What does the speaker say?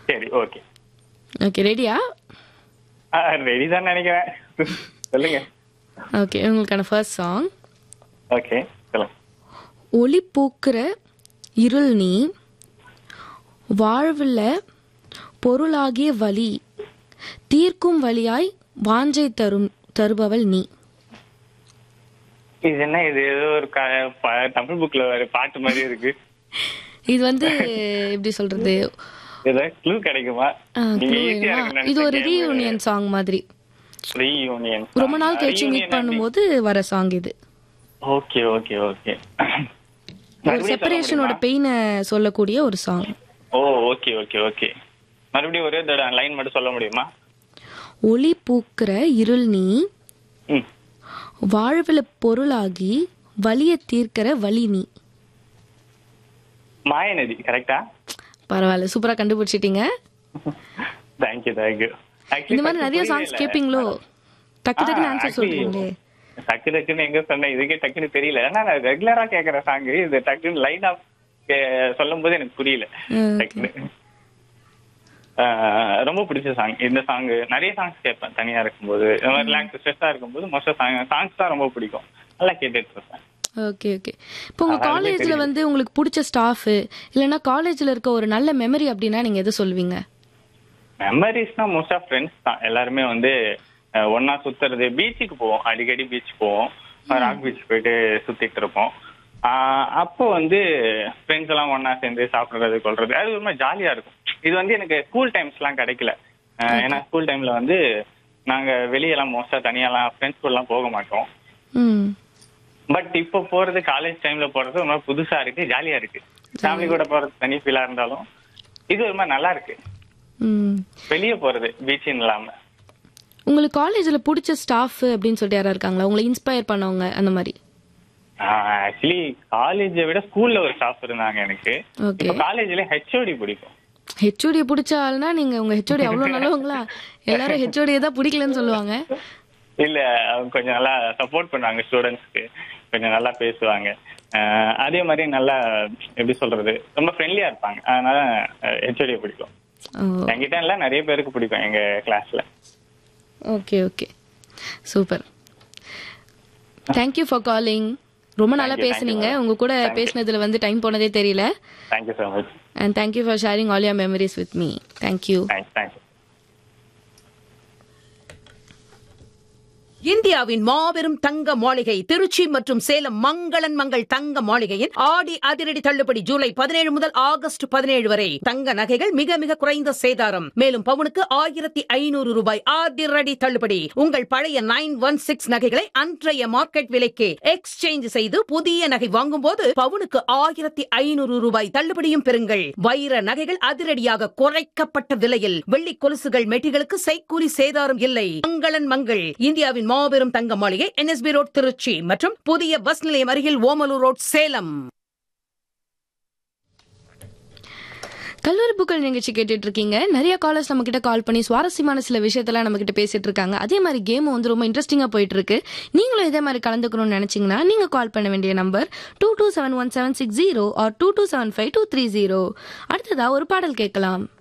சரி okay okay ரெடியா ready தான் நினைக்கிறேன் சொல்லுங்க ஓகே உங்களுக்கான ஃபர்ஸ்ட் சாங் ஓகே சொல்லுங்க ஒளி பூக்கிற இருள் நீ வாழ்வில் பொருளாகிய வழி தீர்க்கும் வழியாய் வாஞ்சை தரும் தருபவள் நீ இது என்ன இது ஏதோ ஒரு க- ப- தமிழ் புக்ல வர பாட்டு மாதிரி இருக்கு இது வந்து எப்படி சொல்றது ஏதாவது க்ளூ கிடைக்குமா ஆ, நீங்க clue ஈஸியா வேணுமா? இது ஒரு ரீயூனியன் சாங் மாதிரி ரீயூனியன் ரொம்ப நாள் கழிச்சு மீட் பண்ணும்போது வர சாங் இது ஓகே ஓகே ஓகே ஒரு செப்பரேஷனோட பெயினை சொல்லக்கூடிய ஒரு song oh okay okay okay மறுபடியும் ஒரே தடவை லைன் மட்டும் சொல்ல முடியுமா ஒளி பூக்கிற இருள் நீ ம் வாழ்வில் பொருளாகி வலிய தீர்க்கிற வழி நீ மாயநதி கரெக்டா பரவாயில்ல சூப்பரா கண்டுபிடிச்சிட்டீங்க தேங்க்யூ தேங்க்யூ இந்த மாதிரி நிறைய சாங்ஸ் கேப்பீங்களோ டக்கு டக்குன்னு ஆன்சர் சொல்றீங்களே டக்கு டக்குன்னு எங்க சொன்னேன் இதுக்கே டக்குன்னு தெரியல ஏன்னா நான் ரெகுலரா கேக்குற சாங் இது டக்குன்னு லைன் ஆஃப் சொல்லும் போது எனக்கு புரியல ம், டக்குன்னு ஆஹ் ரொம்ப பிடிச்ச சாங் இந்த சாங் நிறைய சாங்ஸ் கேட்பேன் தனியா இருக்கும்போது இந்த மாதிரி ரிலாக்ஸ் ஸ்ட்ரெஸ்ஸா இருக்கும்போது மோஸ்டா சாங் சாங்ஸ் தான் ரொம்ப பிடிக்கும் நல்லா கேட்டுட்டு இருப்பேன் ஓகே ஓகே இப்போ உங்க காலேஜ்ல வந்து உங்களுக்கு பிடிச்ச ஸ்டாஃப் இல்லைன்னா காலேஜ்ல இருக்க ஒரு நல்ல மெமரி அப்படின்னா நீங்க எதை சொல்வீங்க மெமரிஸ்னா மோஸ்டா ஃப்ரெண்ட்ஸ் தான் எல்லாருமே வந்து அஹ், ஒண்ணா சுத்துறது பீச்சுக்கு போவோம் அடிக்கடி பீச் போவோம் ராக் பீச் போயிட்டு சுத்திட்டு இருப்போம் ஆஹ், அப்போ வந்து ஃப்ரெண்ட்ஸ் எல்லாம் ஒண்ணா சேர்ந்து சாப்பிடுறது கொள்றது அது ஒரு மாதிரி ஜாலியா இருக்கும் இது வந்து எனக்கு ஸ்கூல் டைம்ஸ் எல்லாம் கிடைக்கல அஹ், ஏன்னா ஸ்கூல் டைம்ல வந்து நாங்க வெளியெல்லாம் மோஸ்டா தனியாலாம் ஃப்ரெண்ட்ஸ் கூட எல்லாம் போக மாட்டோம் ம் பட் இப்போ போறது காலேஜ் டைம்ல போறது ஒரு மாதிரி புதுசா இருக்கு ஜாலியா இருக்கு ஃபேமிலி கூட போறது தனி ஃபீலா இருந்தாலும் இது ஒரு மாதிரி நல்லா இருக்கு ம் வெளியே போறது பீச்சின்னு இல்லாம உங்களுக்கு காலேஜ்ல பிடிச்ச ஸ்டாஃப் அப்படின்னு சொல்லிட்டு யாரா இருக்காங்களா உங்களை இன்ஸ்பயர் பண்ணவங்க அந்த மாதிரி ஆக்சுவலி காலேஜை விட ஸ்கூல்ல ஒரு ஸ்டாஃப் இருந்தாங்க எனக்கு ஓகே இப்போ காலேஜ்ல ஹெச்ஓடி பிடிக்கும் ஹெச்ஓடியை பிடிச்ச ஆள்னா நீங்க உங்க ஹெச்ஓடி அவ்வளவு நல்லவங்களா எல்லாரும் ஹெச்ஓடியை தான் பிடிக்கலன்னு சொல்லுவாங்க இல்ல அவங்க கொஞ்சம் நல்லா சப்போர்ட் பண்ணாங்க ஸ்டூடெண்ட்ஸ்க்கு கொஞ்சம் நல்லா பேசுவாங்க ஆஹ் அதே மாதிரி நல்லா எப்படி சொல்றது ரொம்ப ஃப்ரெண்ட்லியா இருப்பாங்க அதனால ஹெச்ஓடியை பிடிக்கும் ஓ என்கிட்ட எல்லாம் நிறைய பேருக்கு பிடிக்கும் எங்க கிளாஸ்ல okay okay super thank you for calling ரொம்ப நல்லா Thank you, thank you, பேசுனீங்க ma'am. உங்க கூட Thank you. பேசினதுல வந்து டைம் போனதே தெரியல thank you so much and thank you for sharing all your memories with me thank you thanks thanks இந்தியாவின் மாபெரும் தங்க மாளிகை திருச்சி மற்றும் சேலம் மங்களன் மங்கள் தங்க மாளிகையின் ஆடி அதிரடி தள்ளுபடி ஜூலை பதினேழு முதல் ஆகஸ்ட் பதினேழு வரை தங்க நகைகள் மிக மிக குறைந்த சேதாரம் மேலும் பவுனுக்கு ஆயிரத்தி ஐநூறு ரூபாய் அதிரடி தள்ளுபடி உங்கள் பழைய நைன் ஒன் சிக்ஸ் நகைகளை அன்றைய மார்க்கெட் விலைக்கு எக்ஸ்சேஞ்ச் செய்து புதிய நகை வாங்கும் போது பவுனுக்கு ஆயிரத்தி ஐநூறு ரூபாய் தள்ளுபடியும் பெறுங்கள் வைர நகைகள் அதிரடியாக குறைக்கப்பட்ட விலையில் வெள்ளி கொலுசுகள் மெட்டிகளுக்கு செய்கூலி சேதாரம் இல்லை மங்களன் மங்கள் இந்தியாவின் மாபெரும் தங்க மாளிகை என்எஸ்பி ரோட் திருச்சி மற்றும் புதிய பஸ் நிலையம் அருகில் ஓமலூர் ரோட் சேலம் கல்லூரி புக்கள் நிகழ்ச்சி கேட்டுட்டு இருக்கீங்க நிறைய காலர்ஸ் நம்ம கிட்ட கால் பண்ணி சுவாரஸ்யமான சில விஷயத்தெல்லாம் நம்ம கிட்ட பேசிட்டு இருக்காங்க அதே மாதிரி கேம் வந்து ரொம்ப இன்ட்ரெஸ்டிங்கா போயிட்டு இருக்கு நீங்களும் இதே மாதிரி கலந்துக்கணும்னு நினைச்சீங்கன்னா நீங்க கால் பண்ண வேண்டிய number two two seven one seven six zero or two two seven five two three zero அடுத்ததா ஒரு பாடல் கேட்கலாம்